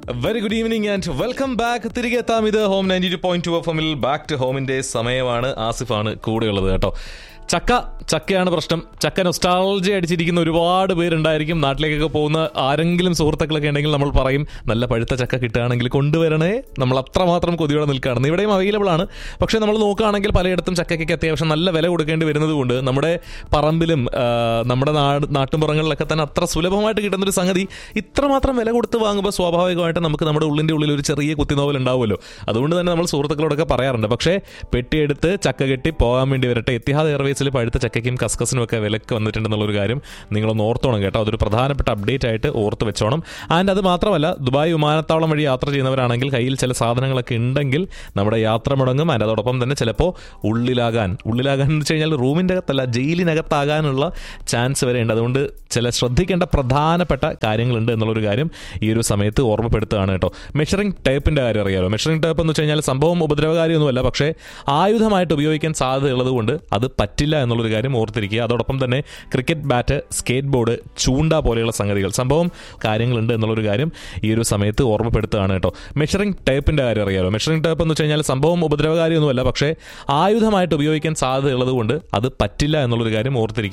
very good evening and welcome back തിരികെ എത്താം ഇത് home ninety two point two F എമ്മിൽ ബാക്ക് ടു ഹോമിന്റെ സമയമാണ് ആസിഫാണ് കൂടെയുള്ളത് കേട്ടോ ചക്ക ചക്കയാണ് പ്രശ്നം ചക്ക നൊസ്റ്റാൾജി അടിച്ചിരിക്കുന്ന ഒരുപാട് പേരുണ്ടായിരിക്കും നാട്ടിലേക്കൊക്കെ പോകുന്ന ആരെങ്കിലും സുഹൃത്തുക്കളൊക്കെ ഉണ്ടെങ്കിൽ നമ്മൾ പറയും നല്ല പഴുത്ത ചക്ക കിട്ടുകയാണെങ്കിൽ കൊണ്ടുവരണേ നമ്മൾ അത്രമാത്രം കൊതിയോടെ നിൽക്കുകയാണ് ഇവിടെയും അവൈലബിൾ ആണ് പക്ഷേ നമ്മൾ നോക്കുകയാണെങ്കിൽ പലയിടത്തും ചക്കയ്ക്ക് അത്യാവശ്യം നല്ല വില കൊടുക്കേണ്ടി വരുന്നത് കൊണ്ട് നമ്മുടെ പറമ്പിലും ആ, നമ്മുടെ നാട് നാട്ടുമ്പുറങ്ങളിലൊക്കെ തന്നെ അത്ര സുലഭമായിട്ട് കിട്ടുന്ന ഒരു സംഗതി ഇത്രമാത്രം വില കൊടുത്ത് വാങ്ങുമ്പോൾ സ്വാഭാവികമായിട്ട് നമുക്ക് നമ്മുടെ ഉള്ളിൻ്റെ ഉള്ളിൽ ഒരു ചെറിയ കുത്തിനോവൽ ഉണ്ടാവുമല്ലോ അതുകൊണ്ട് തന്നെ നമ്മൾ സുഹൃത്തുക്കളോടൊക്കെ പറയാറുണ്ട് പക്ഷേ പെട്ടിയെടുത്ത് ചക്ക കെട്ടി പോകാൻ വേണ്ടി വരട്ടെ എത്തിഹാദ് എയർവേസിൽ പഴുത്ത ചക്കയ്ക്കും കസ്കസിനും ഒക്കെ വിലക്ക് വന്നിട്ടുണ്ടെന്നുള്ളൊരു കാര്യം നിങ്ങളൊന്ന് ഓർത്തോണം കേട്ടോ അതൊരു പ്രധാനപ്പെട്ട അപ്ഡേറ്റ് ആയിട്ട് ഓർത്ത് വെച്ചോണം ആൻഡ് അത് മാത്രമല്ല ദുബായ് വിമാനത്താവളം വഴി യാത്ര ചെയ്യുന്നവരാണെങ്കിൽ കയ്യിൽ ചില സാധനങ്ങളൊക്കെ ഉണ്ടെങ്കിൽ നമ്മുടെ യാത്ര മുടങ്ങും ആൻഡ് അതോടൊപ്പം തന്നെ ചിലപ്പോൾ ഉള്ളിലാകാൻ ഉള്ളിലാകാൻ എന്ന് വെച്ച് കഴിഞ്ഞാൽ റൂമിൻ്റെ അകത്തല്ല ജയിലിനകത്താകാനുള്ള ചാൻസ് വരെ ഉണ്ട് അതുകൊണ്ട് ചില ശ്രദ്ധിക്കേണ്ട പ്രധാനപ്പെട്ട കാര്യങ്ങളുണ്ട് എന്നുള്ളൊരു കാര്യം ഈ ഒരു സമയത്ത് ഓർമ്മപ്പെടുത്തുകയാണ് കേട്ടോ മെഷറിംഗ് ടേപ്പിൻ്റെ കാര്യം അറിയാലോ മെഷറിംഗ് ടേപ്പ് എന്ന് വെച്ച് കഴിഞ്ഞാൽ സംഭവം ഉപദ്രവകാരിയൊന്നുമല്ല പക്ഷേ ആയുധമായിട്ട് ഉപയോഗിക്കാൻ സാധ്യതയുള്ളത് കൊണ്ട് അത് പറ്റില്ല എന്നുള്ളൊരു കാര്യം ഓർത്തിരിക്കുക അതോടൊപ്പം തന്നെ ക്രിക്കറ്റ് ബാറ്റ് സ്കേറ്റ് ബോർഡ് ചൂണ്ട പോലെയുള്ള സംഗതികൾ സംഭവം കാര്യങ്ങളുണ്ട് എന്നുള്ളൊരു കാര്യം ഈ ഒരു സമയത്ത് ഓർമ്മപ്പെടുത്തുകയാണ് കേട്ടോ മെഷറിംഗ് ടേപ്പിൻ്റെ കാര്യം അറിയാലോ മെഷറിംഗ് ടേപ്പ് എന്ന് വെച്ച് കഴിഞ്ഞാൽ സംഭവം ഉപദ്രവകാരിയൊന്നുമല്ല പക്ഷേ ആയുധമായിട്ട് ഉപയോഗിക്കാൻ സാധ്യതയുള്ളത് കൊണ്ട് അത് പറ്റില്ല എന്നുള്ളൊരു കാര്യം ഓർത്തിരിക്കുക